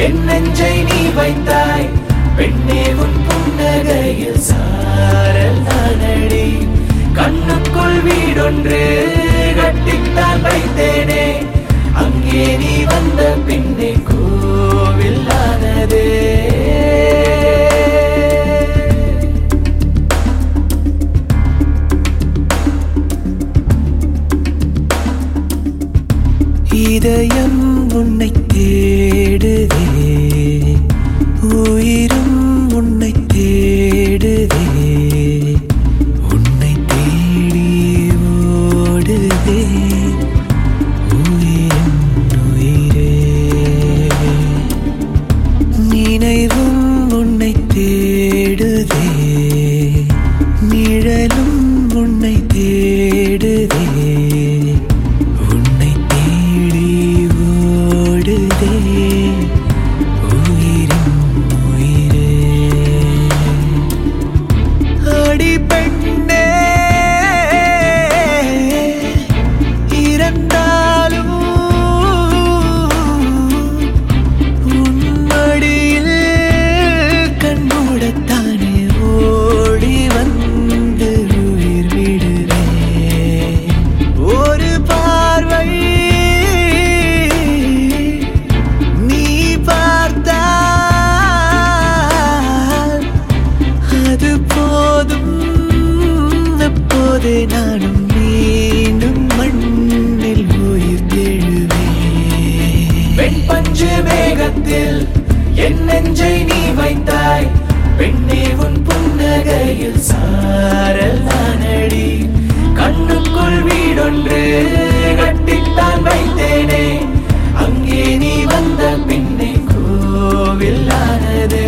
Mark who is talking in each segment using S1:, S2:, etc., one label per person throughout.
S1: என் நெஞ்சை நீ வைத்தாய் பெண்ணே உன் புன்னகையில் சாரல் நானடி கண்ணுக்குள் வீடொன்று கட்டித்தான் வைத்தேனே அங்கே நீ வந்த பின்னே கோவில் ஆனதே இதயம் உன்னை தேடுதே உயிரும் உன்னை தேடுதே உன்னை தேடி ஓடுதே உயிரின் உயிரே நினைவும் உன்னை தேடுதே நிழலும் உன்னை தேடுதே உன்னை தேடி ஓடுதே உயிரின் உயிரே அடி பெண்ணே இறந்தாலும் உன் மடியில் கண்மூடத்தானே ஓடி வந்து உயிர் விடுவேன் ஒரு பார்வை நீ பார்த்தால் அது போதும் அப்போதே நானும் மீண்டும் மண்ணில் உயிர் தெழுவேன் பெண் பஞ்சு மேகத்தில் என் நெஞ்சை நீ வைத்தாய் பெண்ணே உன் புன்னகையில் சாரல் நானடி கண்ணுக்குள் வீடொன்று கட்டித்தான் வைத்தேனே அங்கே நீ வந்த பின்னே கோவில் ஆனதே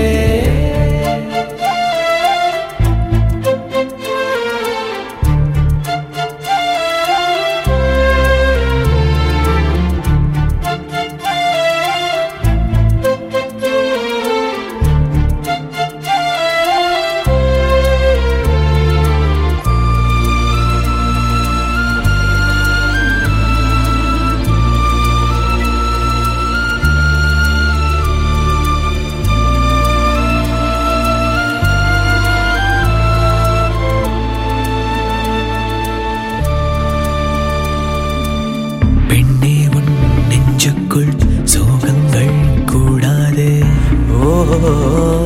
S1: பெண்ணே உன் நெஞ்சுக்குள் சோகங்கள் கூடாது ஓ